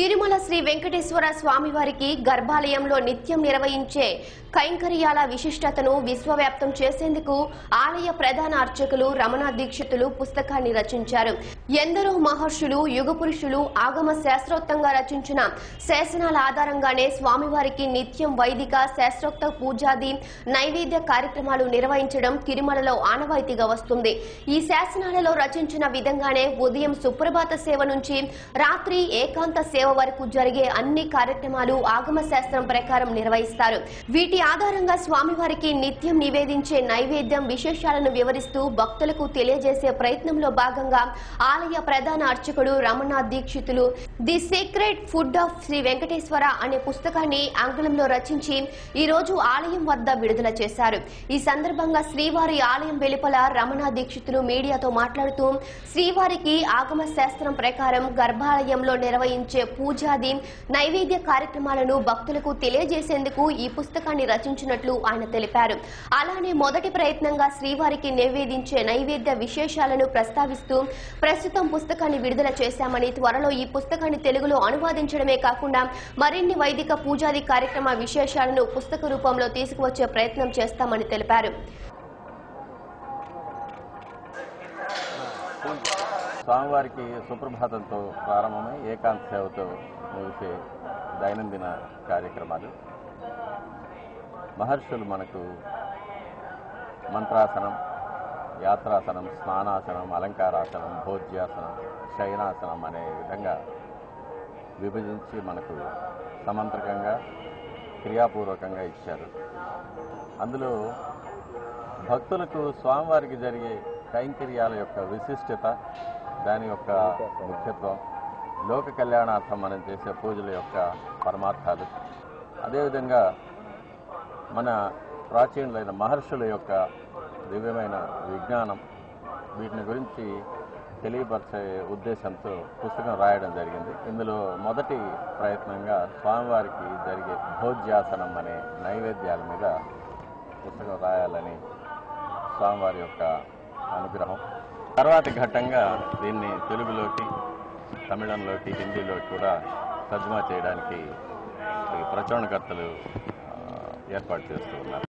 తిరుమల శ్రీ వెంకటేశ్వర స్వామివారికి గర్భాలయంలో నిత్యం నిర్వహించే కైంకర్యాల విశిష్టతను విశ్వవ్యాప్తం చేసేందుకు ఆలయ ప్రధాన అర్చకులు రమణ దీక్షితులు పుస్తకాన్ని రచించారు ఎందరో మహర్షులు యుగ పురుషులు ఆగమ శాస్త్రోక్తంగా రచించిన శాసనాల ఆధారంగానే స్వామివారికి నిత్యం వైదిక శాస్త్రోక్త పూజాది నైవేద్య కార్యక్రమాలు నిర్వహించడం తిరుమలలో ఆనవాయితీగా వస్తుంది ఈ శాసనాలలో రచించిన విధంగానే ఉదయం సుప్రభాత సేవ నుంచి రాత్రి ఏకాంత సేవ వరకు జరిగే అన్ని కార్యక్రమాలు ఆగమ శాస్త్రం ప్రకారం నిర్వహిస్తారు వీటి ఆధారంగా స్వామివారికి నిత్యం నివేదించే నైవేద్యం విశేషాలను వివరిస్తూ భక్తులకు తెలియజేసే ప్రయత్నంలో భాగంగా ఆలయ ప్రధాన అర్చకుడు Ramana Dikshitulu the secret food of Sri Venkateswara అనే పుస్తకాన్ని ఆంగ్లంలో రచించి ఈ రోజు ఆలయం వద్ద విడుదల చేశారు ఈ సందర్భంగా శ్రీవారి ఆలయం వెలుపల రమణ దీక్షితులు మీడియాతో మాట్లాడుతూ శ్రీవారికి ఆగమ శాస్త్రం ప్రకారం గర్భాలయంలో నిర్వహించే పూజాది నైవేద్య కార్యక్రమాలను భక్తులకు తెలియజేసేందుకు ఈ పుస్తకాన్ని రచించినట్లు ఆయన తెలిపారు అలానే మొదటి ప్రయత్నంగా శ్రీవారికి నివేదించే నైవేద్య విశేషాలను ప్రస్తావిస్తూ ప్రస్తుతం పుస్తకాన్ని విడుదల చేశామని త్వరలో ఈ పుస్తకాన్ని తెలుగులో అనువాదించడమే కాకుండా మరిన్ని వైదిక పూజాది కార్యక్రమ విశేషాలను పుస్తక రూపంలో తీసుకువచ్చే ప్రయత్నం చేస్తామని తెలిపారు స్వామివారికి సుప్రభాతంతో ప్రారంభమై ఏకాంత సేవతో ముగిసే దైనందిన కార్యక్రమాలు మహర్షులు మనకు మంత్రాసనం యాత్రాసనం స్నానాసనం అలంకారాసనం భోజ్యాసనం శయనాసనం అనే విధంగా విభజించి మనకు సమంత్రకంగా క్రియాపూర్వకంగా ఇచ్చారు అందులో భక్తులకు స్వామివారికి జరిగే కైంకర్యాల యొక్క విశిష్టత దాని యొక్క ముఖ్యత్వం లోక కళ్యాణార్థం మనం చేసే పూజల యొక్క పరమార్థాలు అదేవిధంగా మన ప్రాచీనులైన మహర్షుల యొక్క దివ్యమైన విజ్ఞానం వీటిని గురించి తెలియపరిచే ఉద్దేశంతో పుస్తకం రాయడం జరిగింది ఇందులో మొదటి ప్రయత్నంగా స్వామివారికి జరిగే భోజ్యాసనం అనే నైవేద్యాల మీద పుస్తకం రాయాలని స్వామివారి యొక్క అనుగ్రహం తర్వాతి ఘట్టంగా దీన్ని తెలుగులోకి తమిళంలోకి హిందీలోకి కూడా తర్జుమా చేయడానికి ఈ ప్రచురణకర్తలు ఆ, ఏర్పాటు చేస్తూ ఉన్నారు